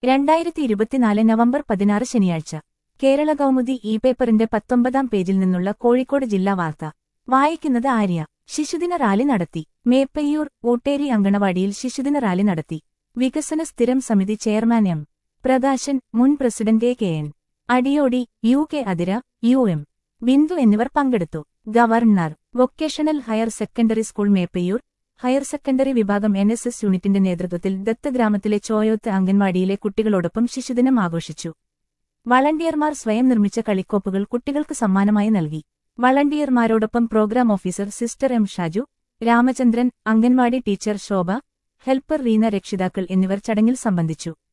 രണ്ടായിരത്തി ഇരുപത്തിനാല് നവംബർ പതിനാറ് ശനിയാഴ്ച കേരള കൗമുദി ഇ പേപ്പറിന്റെ പത്തൊമ്പതാം പേജിൽ നിന്നുള്ള കോഴിക്കോട് ജില്ലാ വാർത്ത വായിക്കുന്നത് ആര്യ ശിശുദിന റാലി നടത്തി മേപ്പയ്യൂർ ഊട്ടേരി അങ്കണവാടിയിൽ ശിശുദിന റാലി നടത്തി വികസന സ്ഥിരം സമിതി ചെയർമാൻ എം പ്രകാശൻ മുൻ president A K N Adiyodi U K Athira U M Bindu എന്നിവർ പങ്കെടുത്തു governor vocational higher secondary school Meppayyur higher secondary വിഭാഗം എൻ എസ് എസ് യൂണിറ്റിന്റെ നേതൃത്വത്തിൽ ദത്തഗ്രാമത്തിലെ ചോയോത്ത് അംഗൻവാടിയിലെ കുട്ടികളോടൊപ്പം ശിശുദിനം ആഘോഷിച്ചു വളണ്ടിയർമാർ സ്വയം നിർമ്മിച്ച കളിക്കോപ്പുകൾ കുട്ടികൾക്ക് സമ്മാനമായി നൽകി വളണ്ടിയർമാരോടൊപ്പം programme officer sister M Shaju Ramachandran anganwadi teacher Shobha helper Reena രക്ഷിതാക്കൾ എന്നിവർ ചടങ്ങിൽ സംബന്ധിച്ചു